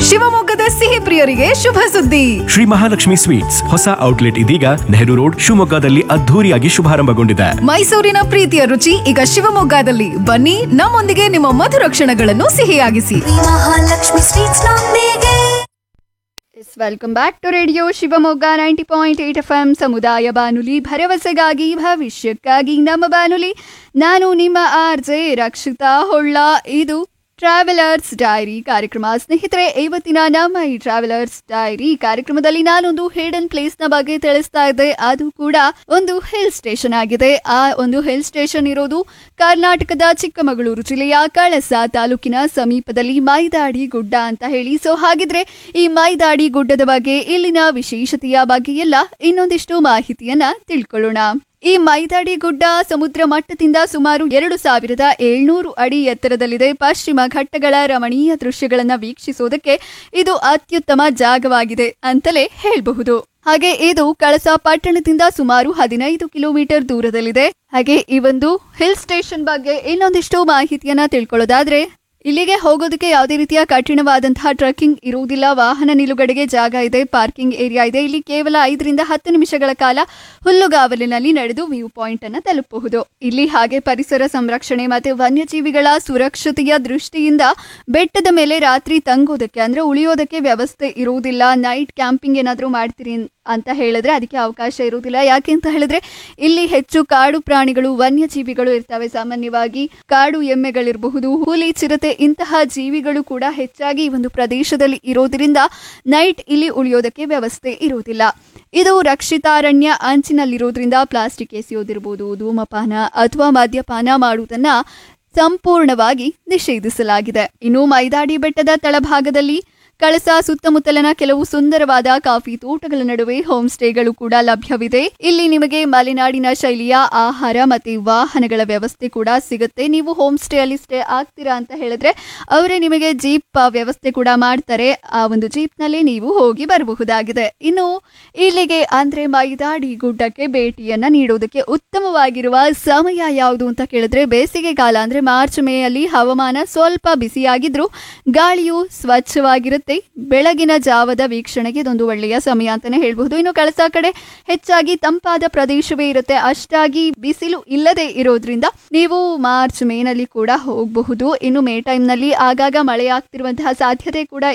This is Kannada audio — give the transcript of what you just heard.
ಶಿವಮೊಗ್ಗದ ಸಿಹಿ ಪ್ರಿಯರಿಗೆ ಶುಭ ಸುದ್ದಿ ಶ್ರೀ ಮಹಾಲಕ್ಷ್ಮಿ ಸ್ವೀಟ್ಸ್ ಹೊಸ ಔಟ್ಲೆಟ್ ಇದೀಗ ನೆಹರು ರೋಡ್ ಶಿವಮೊಗ್ಗದಲ್ಲಿ ಅದ್ಧೂರಿಯಾಗಿ ಶುಭಾರಂಭಗೊಂಡಿದೆ ಮೈಸೂರಿನ ಪ್ರೀತಿಯ ರುಚಿ ಈಗ ಶಿವಮೊಗ್ಗದಲ್ಲಿ ಬನ್ನಿ ನಮ್ಮೊಂದಿಗೆ ನಿಮ್ಮ ಮಧುರ ಕ್ಷಣಗಳನ್ನು ಸಿಹಿಯಾಗಿಸಿ ಮಹಾಲಕ್ಷ್ಮಿ ಸ್ವೀಟ್ಸ್ ನೊಂದಿಗೆ yes welcome back to radio Shivamogga ninety point eight F M ಸಮುದಾಯ ಬಾನುಲಿ ಭರವಸೆಗಾಗಿ ಭವಿಷ್ಯಕ್ಕಾಗಿ ನಮ್ಮ ಬಾನುಲಿ ನಾನು ನಿಮ್ಮ ಆರ್ ಜೆ ರಕ್ಷಿತಾ ಹೊಳ್ಳ ಇದು ಟ್ರಾವೆಲರ್ಸ್ ಡೈರಿ ಕಾರ್ಯಕ್ರಮ ಸ್ನೇಹಿತರೆ ಇವತ್ತಿನ ನಮ್ಮ ಈ ಟ್ರಾವೆಲರ್ಸ್ ಡೈರಿ ಕಾರ್ಯಕ್ರಮದಲ್ಲಿ ನಾನೊಂದು ಹಿಡನ್ ಪ್ಲೇಸ್ ನ ಬಗ್ಗೆ ತಿಳಿಸ್ತಾ ಇದ್ದೆ ಅದು ಕೂಡ ಒಂದು ಹಿಲ್ ಸ್ಟೇಷನ್ ಆಗಿದೆ ಆ ಒಂದು ಹಿಲ್ ಸ್ಟೇಷನ್ ಇರೋದು ಕರ್ನಾಟಕದ ಚಿಕ್ಕಮಗಳೂರು ಜಿಲ್ಲೆಯ ಕಳಸ ತಾಲೂಕಿನ ಸಮೀಪದಲ್ಲಿ ಮೈದಾಡಿ ಗುಡ್ಡ ಅಂತ ಹೇಳಿ ಸೊ ಹಾಗಿದ್ರೆ ಈ ಮೈದಾಡಿ ಗುಡ್ಡದ ಬಗ್ಗೆ ಇಲ್ಲಿನ ವಿಶೇಷತೆಯ ಬಗ್ಗೆ ಎಲ್ಲ ಇನ್ನೊಂದಿಷ್ಟು ಮಾಹಿತಿಯನ್ನ ತಿಳ್ಕೊಳ್ಳೋಣ ಈ ಮೈದಾಡಿ ಗುಡ್ಡ ಸಮುದ್ರ ಮಟ್ಟದಿಂದ ಸುಮಾರು ಎರಡು ಸಾವಿರದ ಏಳ್ನೂರು ಅಡಿ ಎತ್ತರದಲ್ಲಿದೆ ಪಶ್ಚಿಮ ಘಟ್ಟಗಳ ರಮಣೀಯ ದೃಶ್ಯಗಳನ್ನ ವೀಕ್ಷಿಸೋದಕ್ಕೆ ಇದು ಅತ್ಯುತ್ತಮ ಜಾಗವಾಗಿದೆ ಅಂತಲೇ ಹೇಳಬಹುದು ಹಾಗೆ ಇದು ಕಳಸ ಪಟ್ಟಣದಿಂದ ಸುಮಾರು ಹದಿನೈದು ಕಿಲೋಮೀಟರ್ ದೂರದಲ್ಲಿದೆ ಹಾಗೆ ಈ ಒಂದು ಹಿಲ್ ಸ್ಟೇಷನ್ ಬಗ್ಗೆ ಇನ್ನೊಂದಿಷ್ಟು ಮಾಹಿತಿಯನ್ನ ತಿಳ್ಕೊಳ್ಳೋದಾದ್ರೆ ಇಲ್ಲಿಗೆ ಹೋಗೋದಕ್ಕೆ ಯಾವುದೇ ರೀತಿಯ ಕಠಿಣವಾದಂತಹ ಟ್ರೆಕ್ಕಿಂಗ್ ಇರುವುದಿಲ್ಲ ವಾಹನ ನಿಲುಗಡೆಗೆ ಜಾಗ ಇದೆ ಪಾರ್ಕಿಂಗ್ ಏರಿಯಾ ಇದೆ ಇಲ್ಲಿ ಕೇವಲ ಐದರಿಂದ ಹತ್ತು ನಿಮಿಷಗಳ ಕಾಲ ಹುಲ್ಲುಗಾವಲಿನಲ್ಲಿ ನಡೆದು ವ್ಯೂ ಪಾಯಿಂಟ್ ಅನ್ನು ತಲುಪಬಹುದು ಇಲ್ಲಿ ಹಾಗೆ ಪರಿಸರ ಸಂರಕ್ಷಣೆ ಮತ್ತೆ ವನ್ಯಜೀವಿಗಳ ಸುರಕ್ಷತೆಯ ದೃಷ್ಟಿಯಿಂದ ಬೆಟ್ಟದ ಮೇಲೆ ರಾತ್ರಿ ತಂಗೋದಕ್ಕೆ ಅಂದ್ರೆ ಉಳಿಯೋದಕ್ಕೆ ವ್ಯವಸ್ಥೆ ಇರುವುದಿಲ್ಲ ನೈಟ್ ಕ್ಯಾಂಪಿಂಗ್ ಏನಾದರೂ ಮಾಡ್ತೀರಿ ಅಂತ ಹೇಳಿದ್ರೆ ಅದಕ್ಕೆ ಅವಕಾಶ ಇರುವುದಿಲ್ಲ ಯಾಕೆ ಅಂತ ಹೇಳಿದ್ರೆ ಇಲ್ಲಿ ಹೆಚ್ಚು ಕಾಡು ಪ್ರಾಣಿಗಳು ವನ್ಯಜೀವಿಗಳು ಇರ್ತವೆ ಸಾಮಾನ್ಯವಾಗಿ ಕಾಡು ಎಮ್ಮೆಗಳಿರಬಹುದು ಹುಲಿ ಚಿರತೆ ಇಂತಹ ಜೀವಿಗಳು ಕೂಡ ಹೆಚ್ಚಾಗಿ ಈ ಒಂದು ಪ್ರದೇಶದಲ್ಲಿ ಇರೋದ್ರಿಂದ ನೈಟ್ ಇಲ್ಲಿ ಉಳಿಯೋದಕ್ಕೆ ವ್ಯವಸ್ಥೆ ಇರುವುದಿಲ್ಲ ಇದು ರಕ್ಷಿತಾರಣ್ಯ ಅಂಚಿನಲ್ಲಿರೋದ್ರಿಂದ ಪ್ಲಾಸ್ಟಿಕ್ ಎಸೆಯೋದಿರ್ಬೋದು ಧೂಮಪಾನ ಅಥವಾ ಮದ್ಯಪಾನ ಮಾಡುವುದನ್ನ ಸಂಪೂರ್ಣವಾಗಿ ನಿಷೇಧಿಸಲಾಗಿದೆ ಇನ್ನು ಮೈದಾಡಿ ಬೆಟ್ಟದ ತಳಭಾಗದಲ್ಲಿ ಕಳಸ ಸುತ್ತಮುತ್ತಲಿನ ಕೆಲವು ಸುಂದರವಾದ ಕಾಫಿ ತೋಟಗಳ ನಡುವೆ ಹೋಮ್ ಸ್ಟೇಗಳು ಕೂಡ ಲಭ್ಯವಿದೆ ಇಲ್ಲಿ ನಿಮಗೆ ಮಲೆನಾಡಿನ ಶೈಲಿಯ ಆಹಾರ ಮತ್ತೆ ವಾಹನಗಳ ವ್ಯವಸ್ಥೆ ಕೂಡ ಸಿಗುತ್ತೆ ನೀವು ಹೋಮ್ ಸ್ಟೇ ಅಲ್ಲಿ ಸ್ಟೇ ಆಗ್ತೀರಾ ಅಂತ ಹೇಳಿದ್ರೆ ಅವರೇ ನಿಮಗೆ ಜೀಪ್ ವ್ಯವಸ್ಥೆ ಕೂಡ ಮಾಡ್ತಾರೆ ಆ ಒಂದು ಜೀಪ್ ನಲ್ಲಿ ನೀವು ಹೋಗಿ ಬರಬಹುದಾಗಿದೆ ಇನ್ನು ಇಲ್ಲಿಗೆ ಅಂದ್ರೆ ಮೈದಾಡಿ ಗುಡ್ಡಕ್ಕೆ ಭೇಟಿಯನ್ನ ನೀಡುವುದಕ್ಕೆ ಉತ್ತಮವಾಗಿರುವ ಸಮಯ ಯಾವುದು ಅಂತ ಕೇಳಿದ್ರೆ ಬೇಸಿಗೆ ಕಾಲ ಅಂದ್ರೆ ಮಾರ್ಚ್ ಮೇ ಅಲ್ಲಿ ಹವಾಮಾನ ಸ್ವಲ್ಪ ಬಿಸಿಯಾಗಿದ್ರು ಗಾಳಿಯು ಸ್ವಚ್ಛವಾಗಿರುತ್ತೆ ಬೆಳಗಿನ ಜಾವದ ವೀಕ್ಷಣೆಗೆ ಇದೊಂದು ಒಳ್ಳೆಯ ಸಮಯ ಅಂತಾನೆ ಹೇಳ್ಬಹುದು ಇನ್ನು ಕಳಸ ಕಡೆ ಹೆಚ್ಚಾಗಿ ತಂಪಾದ ಪ್ರದೇಶವೇ ಇರುತ್ತೆ ಅಷ್ಟಾಗಿ ಬಿಸಿಲು ಇಲ್ಲದೆ ಇರೋದ್ರಿಂದ ನೀವು ಮಾರ್ಚ್ ಮೇನಲ್ಲಿ ಕೂಡ ಹೋಗಬಹುದು ಇನ್ನು ಮೇ ಟೈಮ್ನಲ್ಲಿ ಆಗಾಗ ಮಳೆ ಆಗ್ತಿರುವಂತಹ ಸಾಧ್ಯತೆ ಕೂಡ